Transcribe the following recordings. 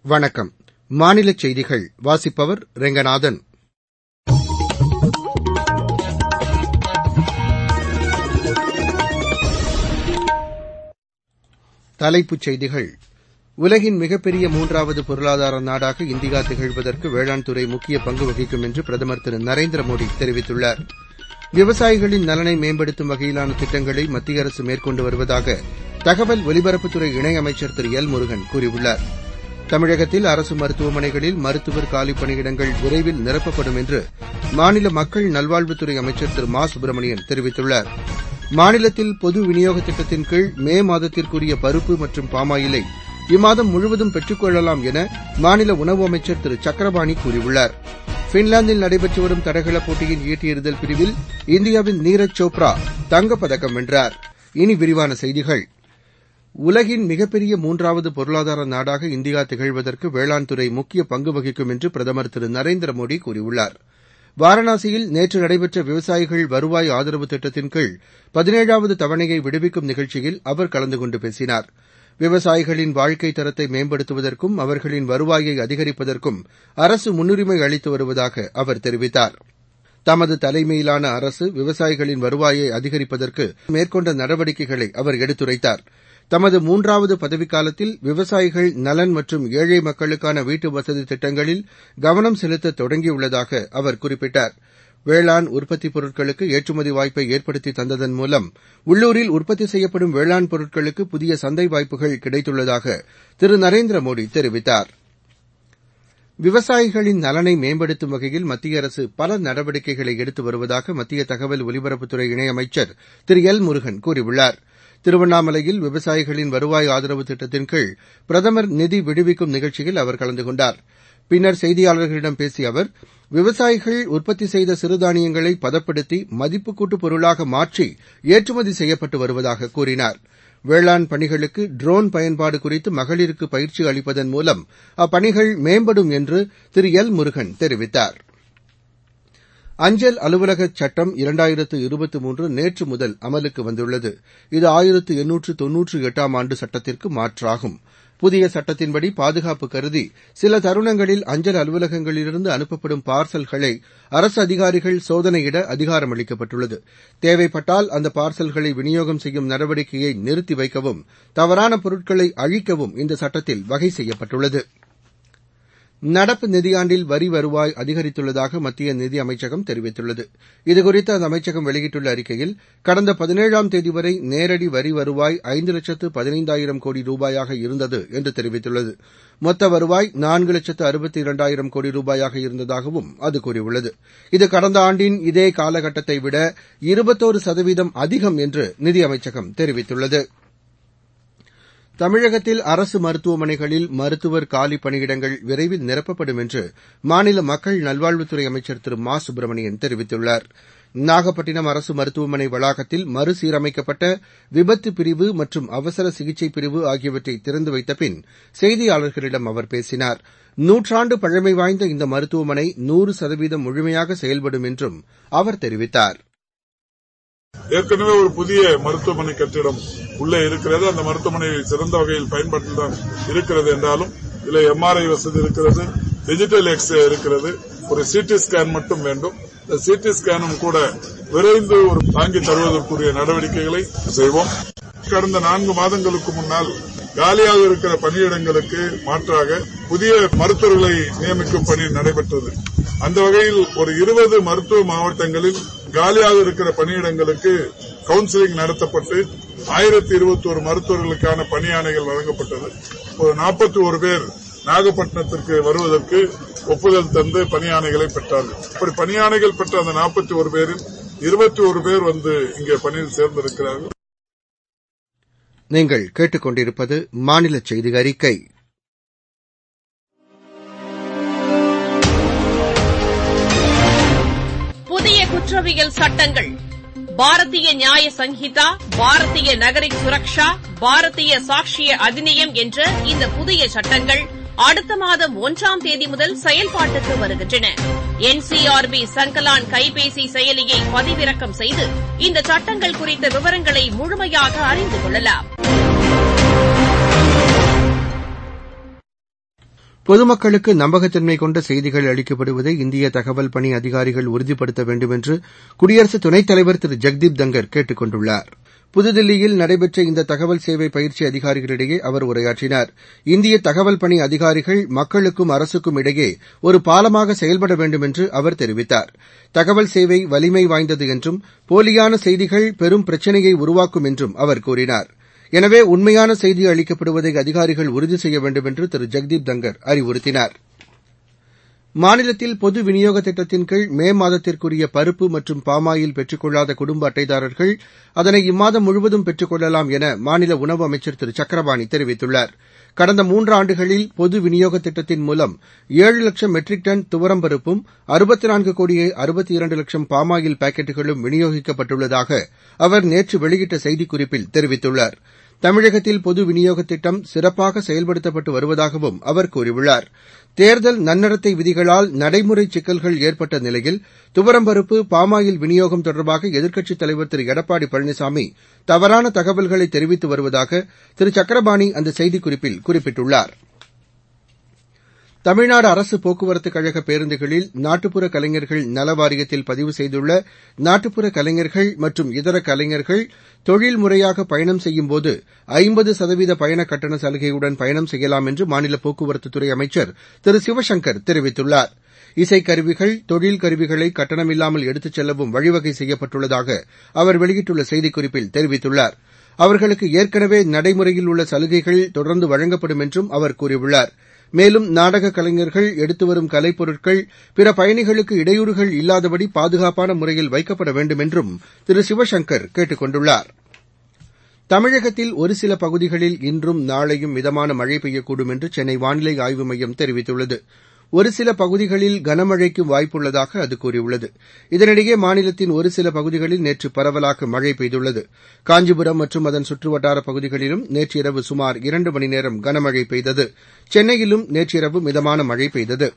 வணக்கம் மாநிலச் செய்திகள் வாசிப்பவர் ரெங்கநாதன் தலைப்புச் செய்திகள் உலகின் மிகப்பெரிய மூன்றாவது பொருளாதார நாடாக இந்தியா திகழ்வதற்கு வேளாண் துறை முக்கிய பங்கு வகிக்கும் என்று பிரதமர் திரு நரேந்திர மோடி தெரிவித்துள்ளார் விவசாயிகளின் நலனை மேம்படுத்தும் வகையிலான திட்டங்களை மத்திய அரசு மேற்கொண்டு வருவதாக தகவல் ஒலிபரப்புத்துறை இணையமைச்சர் திரு எல் முருகன் கூறியுள்ளார் தமிழகத்தில் அரசு மருத்துவமனைகளில் மருத்துவர் காலிப் பணியிடங்கள் விரைவில் நிரப்பப்படும் என்று மாநில மக்கள் நல்வாழ்வுத்துறை அமைச்சர் திரு மா சுப்பிரமணியன் தெரிவித்துள்ளார் மாநிலத்தில் பொது விநியோக திட்டத்தின் கீழ் மே மாதத்திற்குரிய பருப்பு மற்றும் பாமாயிலை இம்மாதம் முழுவதும் பெற்றுக் கொள்ளலாம் என மாநில உணவு அமைச்சர் திரு சக்கரபாணி கூறியுள்ளார் பின்லாந்தில் நடைபெற்று வரும் தடகள போட்டியின் ஈட்டி எறிதல் பிரிவில் இந்தியாவின் நீரஜ் சோப்ரா தங்கப்பதக்கம் வென்றார் இனி விரிவான செய்திகள் உலகின் மிகப்பெரிய மூன்றாவது பொருளாதார நாடாக இந்தியா திகழ்வதற்கு வேளாண் துறை முக்கிய பங்கு வகிக்கும் என்று பிரதமர் திரு நரேந்திர மோடி கூறியுள்ளார் வாரணாசியில் நேற்று நடைபெற்ற விவசாயிகள் வருவாய் ஆதரவு திட்டத்தின் கீழ் பதினேழாவது தவணையை விடுவிக்கும் நிகழ்ச்சியில் அவர் கலந்து கொண்டு பேசினார் விவசாயிகளின் வாழ்க்கை தரத்தை மேம்படுத்துவதற்கும் அவர்களின் வருவாயை அதிகரிப்பதற்கும் அரசு முன்னுரிமை அளித்து வருவதாக அவர் தெரிவித்தார் தமது தலைமையிலான அரசு விவசாயிகளின் வருவாயை அதிகரிப்பதற்கு மேற்கொண்ட நடவடிக்கைகளை அவர் எடுத்துரைத்தார் தமது மூன்றாவது பதவிக்காலத்தில் விவசாயிகள் நலன் மற்றும் ஏழை மக்களுக்கான வீட்டு வசதி திட்டங்களில் கவனம் செலுத்த தொடங்கியுள்ளதாக அவர் குறிப்பிட்டார் வேளாண் உற்பத்திப் பொருட்களுக்கு ஏற்றுமதி வாய்ப்பை ஏற்படுத்தி தந்ததன் மூலம் உள்ளூரில் உற்பத்தி செய்யப்படும் வேளாண் பொருட்களுக்கு புதிய சந்தை வாய்ப்புகள் கிடைத்துள்ளதாக திரு நரேந்திர மோடி தெரிவித்தார் விவசாயிகளின் நலனை மேம்படுத்தும் வகையில் மத்திய அரசு பல நடவடிக்கைகளை எடுத்து வருவதாக மத்திய தகவல் ஒலிபரப்புத்துறை இணையமைச்சர் திரு எல் முருகன் கூறியுள்ளார் திருவண்ணாமலையில் விவசாயிகளின் வருவாய் ஆதரவு திட்டத்தின் கீழ் பிரதமர் நிதி விடுவிக்கும் நிகழ்ச்சியில் அவர் கலந்து கொண்டார் பின்னர் செய்தியாளர்களிடம் பேசிய அவர் விவசாயிகள் உற்பத்தி செய்த சிறுதானியங்களை பதப்படுத்தி மதிப்புக்கூட்டு பொருளாக மாற்றி ஏற்றுமதி செய்யப்பட்டு வருவதாக கூறினார் வேளாண் பணிகளுக்கு ட்ரோன் பயன்பாடு குறித்து மகளிருக்கு பயிற்சி அளிப்பதன் மூலம் அப்பணிகள் மேம்படும் என்று திரு எல் முருகன் தெரிவித்தார் அஞ்சல் அலுவலக சட்டம் இரண்டாயிரத்து இருபத்தி மூன்று நேற்று முதல் அமலுக்கு வந்துள்ளது இது ஆயிரத்து எண்ணூற்று தொன்னூற்று எட்டாம் ஆண்டு சட்டத்திற்கு மாற்றாகும் புதிய சட்டத்தின்படி பாதுகாப்பு கருதி சில தருணங்களில் அஞ்சல் அலுவலகங்களிலிருந்து அனுப்பப்படும் பார்சல்களை அரசு அதிகாரிகள் சோதனையிட அதிகாரம் அளிக்கப்பட்டுள்ளது தேவைப்பட்டால் அந்த பார்சல்களை விநியோகம் செய்யும் நடவடிக்கையை நிறுத்தி வைக்கவும் தவறான பொருட்களை அழிக்கவும் இந்த சட்டத்தில் வகை செய்யப்பட்டுள்ளது நடப்பு நிதியாண்டில் வரி வருவாய் அதிகரித்துள்ளதாக மத்திய நிதி அமைச்சகம் தெரிவித்துள்ளது இதுகுறித்து அந்த அமைச்சகம் வெளியிட்டுள்ள அறிக்கையில் கடந்த பதினேழாம் தேதி வரை நேரடி வரி வருவாய் ஐந்து லட்சத்து பதினைந்தாயிரம் கோடி ரூபாயாக இருந்தது என்று தெரிவித்துள்ளது மொத்த வருவாய் நான்கு லட்சத்து அறுபத்தி இரண்டாயிரம் கோடி ரூபாயாக இருந்ததாகவும் அது கூறியுள்ளது இது கடந்த ஆண்டின் இதே காலகட்டத்தை விட இருபத்தோரு சதவீதம் அதிகம் என்று நிதி அமைச்சகம் தெரிவித்துள்ளது தமிழகத்தில் அரசு மருத்துவமனைகளில் மருத்துவர் காலி பணியிடங்கள் விரைவில் நிரப்பப்படும் என்று மாநில மக்கள் நல்வாழ்வுத்துறை அமைச்சர் திரு மா சுப்பிரமணியன் தெரிவித்துள்ளார் நாகப்பட்டினம் அரசு மருத்துவமனை வளாகத்தில் மறுசீரமைக்கப்பட்ட விபத்து பிரிவு மற்றும் அவசர சிகிச்சை பிரிவு ஆகியவற்றை திறந்து வைத்த பின் செய்தியாளர்களிடம் அவர் பேசினார் நூற்றாண்டு பழமை வாய்ந்த இந்த மருத்துவமனை நூறு சதவீதம் முழுமையாக செயல்படும் என்றும் அவர் தெரிவித்தார் ஏற்கனவே ஒரு புதிய மருத்துவமனை கட்டிடம் உள்ளே இருக்கிறது அந்த மருத்துவமனை சிறந்த வகையில் பயன்படுத்திதான் இருக்கிறது என்றாலும் இதுல எம்ஆர்ஐ வசதி இருக்கிறது டிஜிட்டல் எக்ஸ்ரே இருக்கிறது ஒரு சிடி ஸ்கேன் மட்டும் வேண்டும் இந்த சிடி ஸ்கேனும் கூட விரைந்து ஒரு தாங்கி தருவதற்குரிய நடவடிக்கைகளை செய்வோம் கடந்த நான்கு மாதங்களுக்கு முன்னால் காலியாக இருக்கிற பணியிடங்களுக்கு மாற்றாக புதிய மருத்துவர்களை நியமிக்கும் பணி நடைபெற்றது அந்த வகையில் ஒரு இருபது மருத்துவ மாவட்டங்களில் காலியாக இருக்கிற பணியிடங்களுக்கு கவுன்சிலிங் நடத்தப்பட்டு ஆயிரத்தி இருபத்தி ஒரு மருத்துவர்களுக்கான பணியாணைகள் வழங்கப்பட்டது ஒரு நாற்பத்தி ஒரு பேர் நாகப்பட்டினத்திற்கு வருவதற்கு ஒப்புதல் தந்து பணியாணைகளை பெற்றார்கள் இப்படி பணியாணைகள் பெற்ற அந்த நாற்பத்தி ஒரு பேரில் இருபத்தி ஒரு பேர் வந்து இங்கே பணியில் சேர்ந்திருக்கிறார்கள் நீங்கள் கேட்டுக்கொண்டிருப்பது மாநில செய்தி அறிக்கை புதிய குற்றவியல் சட்டங்கள் பாரதிய நியாய சங்கீதா பாரதிய நகரிக் சுரக்ஷா பாரதிய சாட்சிய அதிநியம் என்ற இந்த புதிய சட்டங்கள் அடுத்த மாதம் ஒன்றாம் தேதி முதல் செயல்பாட்டுக்கு வருகின்றன என்சிஆர்பி சங்கலான் கைபேசி செயலியை பதிவிறக்கம் செய்து இந்த சட்டங்கள் குறித்த விவரங்களை முழுமையாக அறிந்து கொள்ளலாம் பொதுமக்களுக்கு நம்பகத்தன்மை கொண்ட செய்திகள் அளிக்கப்படுவதை இந்திய தகவல் பணி அதிகாரிகள் உறுதிப்படுத்த வேண்டும் என்று குடியரசு துணைத் தலைவர் திரு ஜெக்தீப் தங்கர் கேட்டுக் கொண்டுள்ளார் புதுதில்லியில் நடைபெற்ற இந்த தகவல் சேவை பயிற்சி அதிகாரிகளிடையே அவர் உரையாற்றினார் இந்திய தகவல் பணி அதிகாரிகள் மக்களுக்கும் அரசுக்கும் இடையே ஒரு பாலமாக செயல்பட வேண்டும் என்று அவர் தெரிவித்தார் தகவல் சேவை வலிமை வாய்ந்தது என்றும் போலியான செய்திகள் பெரும் பிரச்சினையை உருவாக்கும் என்றும் அவர் கூறினார் எனவே உண்மையான செய்தி அளிக்கப்படுவதை அதிகாரிகள் உறுதி செய்ய வேண்டும் என்று திரு ஜெக்தீப் தங்கர் அறிவுறுத்தினார் மாநிலத்தில் பொது விநியோக திட்டத்தின் கீழ் மே மாதத்திற்குரிய பருப்பு மற்றும் பாமாயில் பெற்றுக் கொள்ளாத குடும்ப அட்டைதாரர்கள் அதனை இம்மாதம் முழுவதும் பெற்றுக் கொள்ளலாம் என மாநில உணவு அமைச்சர் திரு சக்கரபாணி தெரிவித்துள்ளார் கடந்த மூன்றாண்டுகளில் பொது விநியோக திட்டத்தின் மூலம் ஏழு லட்சம் மெட்ரிக் டன் துவரம் பருப்பும் அறுபத்தி நான்கு கோடியே அறுபத்தி இரண்டு லட்சம் பாமாயில் பாக்கெட்டுகளும் விநியோகிக்கப்பட்டுள்ளதாக அவர் நேற்று வெளியிட்ட செய்திக்குறிப்பில் தெரிவித்துள்ளார் தமிழகத்தில் பொது விநியோக திட்டம் சிறப்பாக செயல்படுத்தப்பட்டு வருவதாகவும் அவர் கூறியுள்ளார் தேர்தல் நன்னடத்தை விதிகளால் நடைமுறை சிக்கல்கள் ஏற்பட்ட நிலையில் துவரம்பருப்பு பாமாயில் விநியோகம் தொடர்பாக எதிர்க்கட்சித் தலைவர் திரு எடப்பாடி பழனிசாமி தவறான தகவல்களை தெரிவித்து வருவதாக திரு சக்கரபாணி அந்த செய்திக்குறிப்பில் குறிப்பிட்டுள்ளார் தமிழ்நாடு அரசு போக்குவரத்துக் கழக பேருந்துகளில் நாட்டுப்புற கலைஞர்கள் நல வாரியத்தில் பதிவு செய்துள்ள நாட்டுப்புற கலைஞர்கள் மற்றும் இதர கலைஞர்கள் தொழில் முறையாக பயணம் செய்யும்போது ஐம்பது சதவீத பயண கட்டண சலுகையுடன் பயணம் செய்யலாம் என்று மாநில போக்குவரத்துத்துறை அமைச்சர் திரு சிவசங்கர் தெரிவித்துள்ளார் இசைக்கருவிகள் தொழில் கருவிகளை கட்டணமில்லாமல் எடுத்துச் செல்லவும் வழிவகை செய்யப்பட்டுள்ளதாக அவர் வெளியிட்டுள்ள செய்திக்குறிப்பில் தெரிவித்துள்ளார் அவர்களுக்கு ஏற்கனவே நடைமுறையில் உள்ள சலுகைகள் தொடர்ந்து வழங்கப்படும் என்றும் அவர் கூறியுள்ளார் மேலும் நாடக கலைஞர்கள் எடுத்து வரும் கலைப்பொருட்கள் பிற பயணிகளுக்கு இடையூறுகள் இல்லாதபடி பாதுகாப்பான முறையில் வைக்கப்பட வேண்டும் என்றும் திரு சிவசங்கர் கேட்டுக் கொண்டுள்ளார் தமிழகத்தில் ஒரு சில பகுதிகளில் இன்றும் நாளையும் மிதமான மழை பெய்யக்கூடும் என்று சென்னை வானிலை ஆய்வு மையம் தெரிவித்துள்ளது ஒரு சில பகுதிகளில் கனமழைக்கு வாய்ப்புள்ளதாக அது கூறியுள்ளது இதனிடையே மாநிலத்தின் ஒரு சில பகுதிகளில் நேற்று பரவலாக மழை பெய்துள்ளது காஞ்சிபுரம் மற்றும் அதன் சுற்றுவட்டார பகுதிகளிலும் நேற்று இரவு சுமார் இரண்டு மணி நேரம் கனமழை பெய்தது சென்னையிலும் நேற்றிரவு மிதமான மழை பெய்தது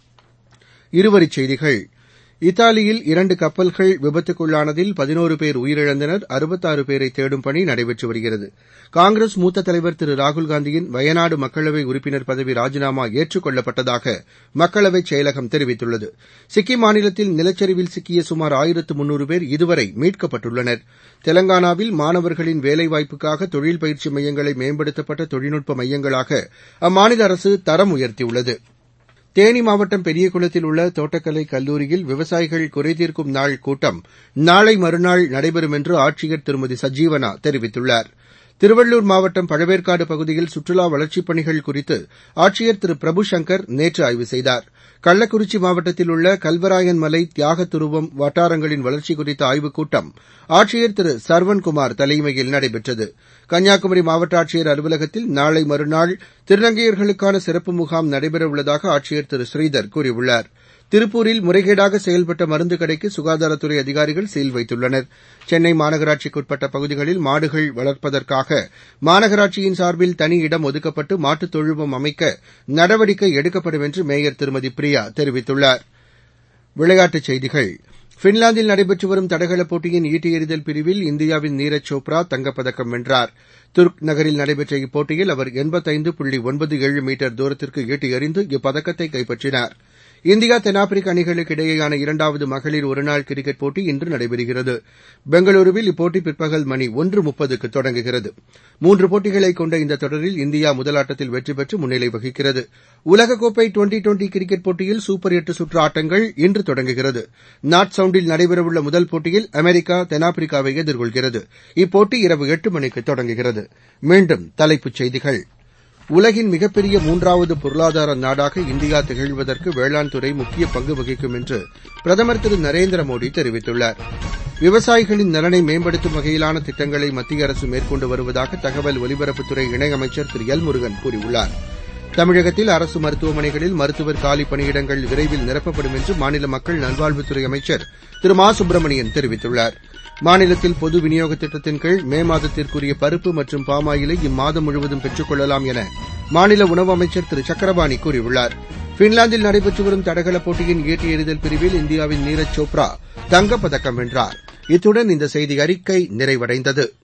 இருவரிச் செய்திகள் இத்தாலியில் இரண்டு கப்பல்கள் விபத்துக்குள்ளானதில் பதினோரு பேர் உயிரிழந்தனர் அறுபத்தாறு பேரை தேடும் பணி நடைபெற்று வருகிறது காங்கிரஸ் மூத்த தலைவர் திரு ராகுல்காந்தியின் வயநாடு மக்களவை உறுப்பினர் பதவி ராஜினாமா ஏற்றுக் கொள்ளப்பட்டதாக மக்களவைச் செயலகம் தெரிவித்துள்ளது சிக்கிம் மாநிலத்தில் நிலச்சரிவில் சிக்கிய சுமார் ஆயிரத்து முன்னூறு பேர் இதுவரை மீட்கப்பட்டுள்ளனர் தெலங்கானாவில் மாணவர்களின் வேலைவாய்ப்புக்காக தொழில் பயிற்சி மையங்களை மேம்படுத்தப்பட்ட தொழில்நுட்ப மையங்களாக அம்மாநில அரசு தரம் உயர்த்தியுள்ளது தேனி மாவட்டம் பெரியகுளத்தில் உள்ள தோட்டக்கலை கல்லூரியில் விவசாயிகள் குறைதீர்க்கும் நாள் கூட்டம் நாளை மறுநாள் நடைபெறும் என்று ஆட்சியர் திருமதி சஜீவனா தெரிவித்துள்ளார் திருவள்ளூர் மாவட்டம் பழவேற்காடு பகுதியில் சுற்றுலா வளர்ச்சிப் பணிகள் குறித்து ஆட்சியர் திரு பிரபு சங்கர் நேற்று ஆய்வு செய்தார் கள்ளக்குறிச்சி மாவட்டத்தில் உள்ள கல்வராயன் மலை தியாக துருவம் வட்டாரங்களின் வளர்ச்சி குறித்த ஆய்வுக் கூட்டம் ஆட்சியர் திரு சர்வன்குமார் தலைமையில் நடைபெற்றது கன்னியாகுமரி மாவட்ட ஆட்சியர் அலுவலகத்தில் நாளை மறுநாள் திருநங்கையர்களுக்கான சிறப்பு முகாம் நடைபெறவுள்ளதாக ஆட்சியர் திரு ஸ்ரீதர் கூறியுள்ளார் திருப்பூரில் முறைகேடாக செயல்பட்ட மருந்து கடைக்கு சுகாதாரத்துறை அதிகாரிகள் சீல் வைத்துள்ளனர் சென்னை மாநகராட்சிக்குட்பட்ட பகுதிகளில் மாடுகள் வளர்ப்பதற்காக மாநகராட்சியின் சார்பில் தனி இடம் ஒதுக்கப்பட்டு மாட்டுத் தொழுவம் அமைக்க நடவடிக்கை எடுக்கப்படும் என்று மேயர் திருமதி பிரியா தெரிவித்துள்ளார் விளையாட்டுச் செய்திகள் பின்லாந்தில் நடைபெற்று வரும் தடகள போட்டியின் ஈட்டி எறிதல் பிரிவில் இந்தியாவின் நீரஜ் சோப்ரா தங்கப்பதக்கம் வென்றார் துர்க் நகரில் நடைபெற்ற இப்போட்டியில் அவர் எண்பத்தைந்து புள்ளி ஒன்பது ஏழு மீட்டர் தூரத்திற்கு ஈட்டி எறிந்து இப்பதக்கத்தை கைப்பற்றினார் இந்தியா தென்னாப்பிரிக்க அணிகளுக்கு இடையேயான இரண்டாவது மகளிர் ஒருநாள் கிரிக்கெட் போட்டி இன்று நடைபெறுகிறது பெங்களூருவில் இப்போட்டி பிற்பகல் மணி ஒன்று முப்பதுக்கு தொடங்குகிறது மூன்று போட்டிகளை கொண்ட இந்த தொடரில் இந்தியா முதல் ஆட்டத்தில் வெற்றி பெற்று முன்னிலை வகிக்கிறது உலகக்கோப்பை டுவெண்டி டுவெண்டி கிரிக்கெட் போட்டியில் சூப்பர் எட்டு சுற்று ஆட்டங்கள் இன்று தொடங்குகிறது நார்த் சவுண்டில் நடைபெறவுள்ள முதல் போட்டியில் அமெரிக்கா தென்னாப்பிரிக்காவை எதிர்கொள்கிறது இப்போட்டி இரவு எட்டு மணிக்கு தொடங்குகிறது மீண்டும் தலைப்புச் செய்திகள் உலகின் மிகப்பெரிய மூன்றாவது பொருளாதார நாடாக இந்தியா திகழ்வதற்கு வேளாண் துறை முக்கிய பங்கு வகிக்கும் என்று பிரதமர் திரு நரேந்திர மோடி தெரிவித்துள்ளார் விவசாயிகளின் நலனை மேம்படுத்தும் வகையிலான திட்டங்களை மத்திய அரசு மேற்கொண்டு வருவதாக தகவல் ஒலிபரப்புத்துறை இணையமைச்சர் திரு எல் முருகன் கூறியுள்ளார் தமிழகத்தில் அரசு மருத்துவமனைகளில் மருத்துவர் காலி பணியிடங்கள் விரைவில் நிரப்பப்படும் என்று மாநில மக்கள் நல்வாழ்வுத்துறை அமைச்சர் திரு மா சுப்பிரமணியன் தெரிவித்துள்ளார் மாநிலத்தில் பொது விநியோக திட்டத்தின் கீழ் மே மாதத்திற்குரிய பருப்பு மற்றும் பாமாயிலை இம்மாதம் முழுவதும் பெற்றுக் கொள்ளலாம் என மாநில உணவு அமைச்சர் திரு சக்கரபாணி கூறியுள்ளார் பின்லாந்தில் நடைபெற்று வரும் தடகள போட்டியின் ஈட்டி எறிதல் பிரிவில் இந்தியாவின் நீரஜ் சோப்ரா தங்கப்பதக்கம் வென்றார் இத்துடன் இந்த செய்தி அறிக்கை நிறைவடைந்தது